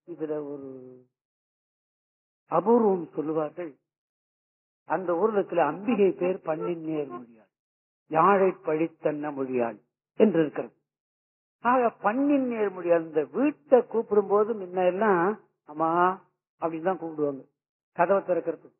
இதுல ஒரு அபூர்வம் சொல்லுவார்கள் அந்த ஊர்லத்துல அம்பிகை பேர் பண்ணின் நேர் மொழியாள் யாழை பழித்தன்ன மொழியாள் என்று இருக்கிறது ஆக பண்ணின் நேர் மொழியாள் இந்த வீட்டை கூப்பிடும் போது முன்ன எல்லாம் அம்மா அப்படின்னு தான் கூப்பிடுவாங்க கதவை திறக்கிறது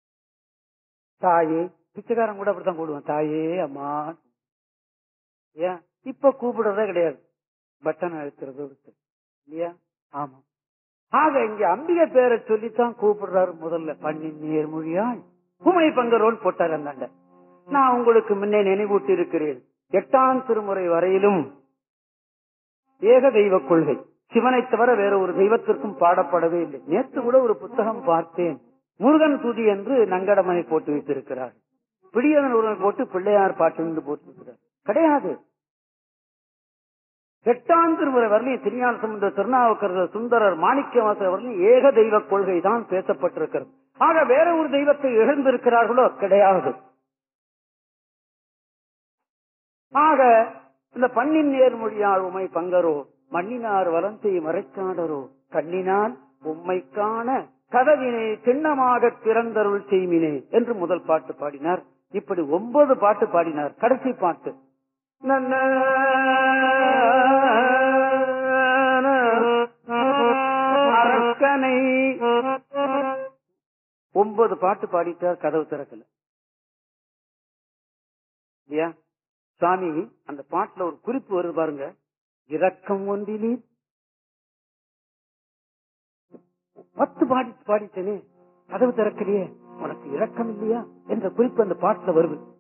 தாயே பிச்சைக்காரன் கூட அப்படித்தான் கூப்பிடுவான் தாயே அம்மா ஏன் இப்ப கூப்பிடுறதே கிடையாது பட்டன் அழுத்துறது இருக்கு இல்லையா ஆமா ஆக இங்க அம்பிகை பேரை சொல்லித்தான் கூப்பிடுறாரு முதல்ல பண்ணின் நேர்மொழியாள் உமை பங்கரோன் போட்டார் அந்தாண்ட நான் உங்களுக்கு முன்னே நினைவூட்டி இருக்கிறேன் எட்டாம் திருமுறை வரையிலும் ஏக தெய்வ கொள்கை சிவனை தவிர வேற ஒரு தெய்வத்திற்கும் பாடப்படவே இல்லை நேற்று கூட ஒரு புத்தகம் பார்த்தேன் முருகன் துதி என்று நங்கடமனை போட்டு வைத்திருக்கிறார் பிடியதன் ஒருவன் போட்டு பிள்ளையார் பாட்டு என்று போட்டிருக்கிறார் கிடையாது எட்டாம் திருமுறை வரலையும் திருஞான சம்பந்த திருநாவுக்கரசர் சுந்தரர் மாணிக்கவாசர் வரலையும் ஏக தெய்வ கொள்கை தான் பேசப்பட்டிருக்கிறது ஆக வேற ஒரு தெய்வத்தை எழுந்திருக்கிறார்களோ கிடையாது ஆக இந்த பண்ணின் நேர்மொழியால் உமை பங்கரோ மண்ணினார் வலந்தை மறைக்காடரோ கண்ணினால் உம்மை காண கதவினை சின்னமாக திறந்தருள் செய்மினே என்று முதல் பாட்டு பாடினார் இப்படி ஒன்பது பாட்டு பாடினார் கடைசி பாட்டு நன்ன அரக்கனை ஒன்பது பாட்டு பாடிட்டார் கதவு திறக்கல இல்லையா சாமி அந்த பாட்டுல ஒரு குறிப்பு வருது பாருங்க இரக்கம் ஒன்றிலே பத்து பாடி பாடிட்டனே கதவு திறக்கலையே உனக்கு இரக்கம் இல்லையா என்ற குறிப்பு அந்த பாட்டுல வருது